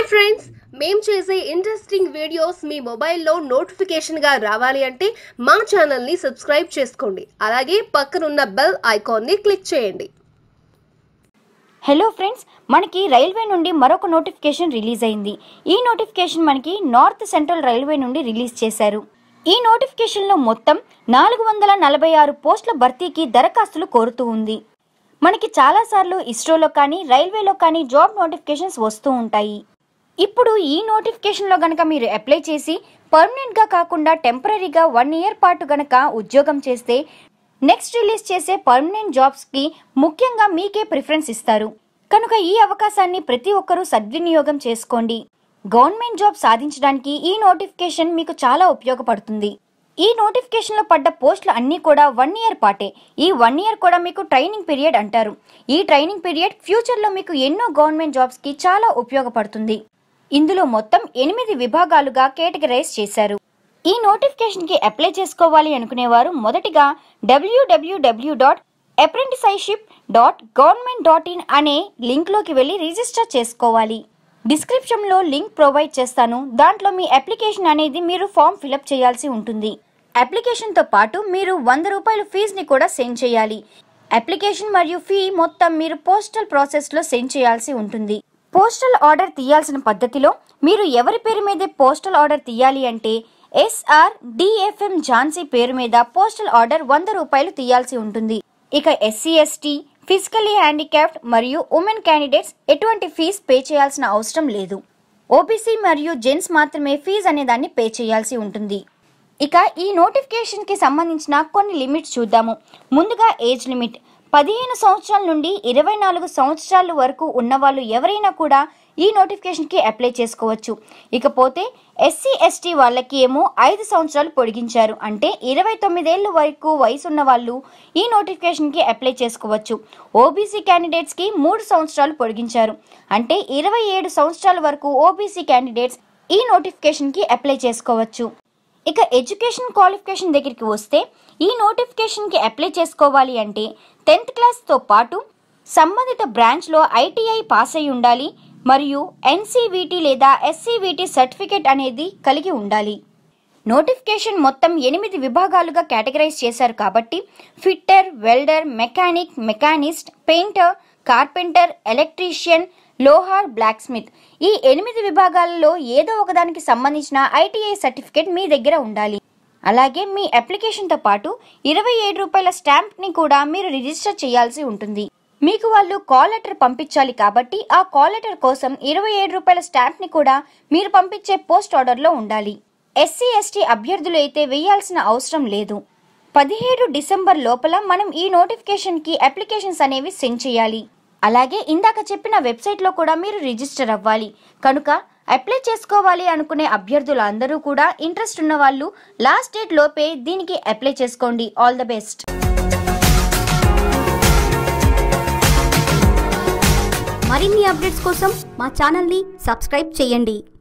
friends మేము చేసే interesting videos మీ మొబైల్లో నోటిఫికేషన్గా రావాలి అంటే మా ఛానల్ని సబ్స్క్రైబ్ చేసుకోండి అలాగే పక్కనున్న బెల్ ఐకాన్ని క్లిక్ చేయండి హలో ఫ్రెండ్స్ మనకి రైల్వే నుండి మరొక నోటిఫికేషన్ రిలీజ్ అయింది ఈ నోటిఫికేషన్ మనకి నార్త్ సెంట్రల్ రైల్వే నుండి రిలీజ్ చేశారు ఈ నోటిఫికేషన్లో మొత్తం నాలుగు వందల నలభై ఆరు పోస్టుల భర్తీకి దరఖాస్తులు కోరుతూ ఉంది మనకి చాలాసార్లు ఇస్రోలో కానీ రైల్వేలో కానీ జాబ్ నోటిఫికేషన్స్ వస్తూ ఉంటాయి ఇప్పుడు ఈ నోటిఫికేషన్లో గనక మీరు అప్లై చేసి పర్మనెంట్గా కాకుండా టెంపరీగా వన్ ఇయర్ పాటు గనక ఉద్యోగం చేస్తే నెక్స్ట్ రిలీజ్ చేసే పర్మనెంట్ జాబ్స్కి ముఖ్యంగా మీకే ప్రిఫరెన్స్ ఇస్తారు కనుక ఈ అవకాశాన్ని ప్రతి ఒక్కరూ సద్వినియోగం చేసుకోండి గవర్నమెంట్ జాబ్ సాధించడానికి ఈ నోటిఫికేషన్ మీకు చాలా ఉపయోగపడుతుంది ఈ నోటిఫికేషన్లో పడ్డ పోస్టులు అన్నీ కూడా వన్ ఇయర్ పాటే ఈ వన్ ఇయర్ కూడా మీకు ట్రైనింగ్ పీరియడ్ అంటారు ఈ ట్రైనింగ్ పీరియడ్ ఫ్యూచర్లో మీకు ఎన్నో గవర్నమెంట్ జాబ్స్కి చాలా ఉపయోగపడుతుంది ఇందులో మొత్తం ఎనిమిది విభాగాలుగా కేటగరైజ్ చేశారు ఈ నోటిఫికేషన్కి అప్లై చేసుకోవాలి అనుకునేవారు మొదటిగా W W W dot apprenticeship dot government dot in అనే లింక్లోకి వెళ్ళి రిజిస్టర్ చేసుకోవాలి డిస్క్రిప్షన్లో లింక్ ప్రొవైడ్ చేస్తాను దాంట్లో మీ అప్లికేషన్ అనేది మీరు ఫామ్ ఫిలప్ చేయాల్సి ఉంటుంది అప్లికేషన్తో పాటు మీరు వంద రూపాయల ఫీజుని కూడా సెండ్ చేయాలి అప్లికేషన్ మరియు ఫీ మొత్తం మీరు పోస్టల్ ప్రాసెస్లో సెండ్ చేయాల్సి ఉంటుంది పోస్టల్ ఆర్డర్ తీయాల్సిన పద్ధతిలో మీరు ఎవరి పేరు మీదే పోస్టల్ ఆర్డర్ తీయాలి అంటే ఎస్ఆర్ డిఎఫ్ఎం ఝాన్సీ పేరు మీద పోస్టల్ ఆర్డర్ వంద రూపాయలు తీయాల్సి ఉంటుంది ఇక ఎస్సీ ఎస్టీ ఫిజికలీ హ్యాండిక్యాప్డ్ మరియు ఉమెన్ క్యాండిడేట్స్ ఎటువంటి ఫీజు పే చేయాల్సిన అవసరం లేదు ఓబీసీ మరియు జెంట్స్ మాత్రమే ఫీజు అనే దాన్ని పే చేయాల్సి ఉంటుంది ఇక ఈ నోటిఫికేషన్కి సంబంధించిన కొన్ని లిమిట్స్ చూద్దాము ముందుగా ఏజ్ లిమిట్ పదిహేను సంవత్సరాల నుండి ఇరవై నాలుగు సంవత్సరాల వరకు ఉన్నవాళ్ళు ఎవరైనా కూడా ఈ నోటిఫికేషన్కి అప్లై చేసుకోవచ్చు ఇకపోతే ఎస్సీ ఎస్టీ వాళ్ళకి ఏమో ఐదు సంవత్సరాలు పొడిగించారు అంటే ఇరవై తొమ్మిదేళ్ళ వరకు వయసు ఉన్న వాళ్ళు ఈ నోటిఫికేషన్కి అప్లై చేసుకోవచ్చు ఓబీసీ క్యాండిడేట్స్కి మూడు సంవత్సరాలు పొడిగించారు అంటే ఇరవై ఏడు సంవత్సరాల వరకు ఓబీసీ క్యాండిడేట్స్ ఈ నోటిఫికేషన్కి అప్లై చేసుకోవచ్చు ఇక ఎడ్యుకేషన్ క్వాలిఫికేషన్ దగ్గరికి వస్తే ఈ నోటిఫికేషన్కి అప్లై చేసుకోవాలి అంటే టెన్త్ క్లాస్తో పాటు సంబంధిత బ్రాంచ్లో ఐటీఐ పాస్ అయి ఉండాలి మరియు ఎన్సీవీటీ లేదా ఎస్సీవీటీ సర్టిఫికేట్ అనేది కలిగి ఉండాలి నోటిఫికేషన్ మొత్తం ఎనిమిది విభాగాలుగా కేటగరైజ్ చేశారు కాబట్టి fitter welder mechanic machinist painter carpenter electrician లోహార్ బ్లాక్ స్మిత్ ఈ ఎనిమిది విభాగాలలో ఏదో ఒకదానికి సంబంధించిన ఐటీఐ సర్టిఫికేట్ మీ దగ్గర ఉండాలి అలాగే మీ అప్లికేషన్తో పాటు ఇరవై ఏడు రూపాయల స్టాంప్ని కూడా మీరు రిజిస్టర్ చేయాల్సి ఉంటుంది మీకు వాళ్ళు కాల్ లెటర్ పంపించాలి కాబట్టి ఆ కాల్ లెటర్ కోసం ఇరవై ఏడు రూపాయల స్టాంప్ని కూడా మీరు పంపించే పోస్ట్ ఆర్డర్లో ఉండాలి ఎస్సీ ఎస్టీ అభ్యర్థులు అయితే వేయాల్సిన అవసరం లేదు పదిహేడు డిసెంబర్ లోపల మనం ఈ నోటిఫికేషన్కి అప్లికేషన్స్ అనేవి సెండ్ చేయాలి అలాగే ఇందాక చెప్పిన వెబ్సైట్లో కూడా మీరు రిజిస్టర్ అవ్వాలి కనుక అప్లై చేసుకోవాలి అనుకునే అభ్యర్థులు అందరూ కూడా ఇంట్రెస్ట్ ఉన్న వాళ్ళు లాస్ట్ డేట్ లోపే దీనికి అప్లై చేసుకోండి ఆల్ ద బెస్ట్ మరిన్ని అప్డేట్స్ కోసం మా ఛానల్ని సబ్స్క్రైబ్ చేయండి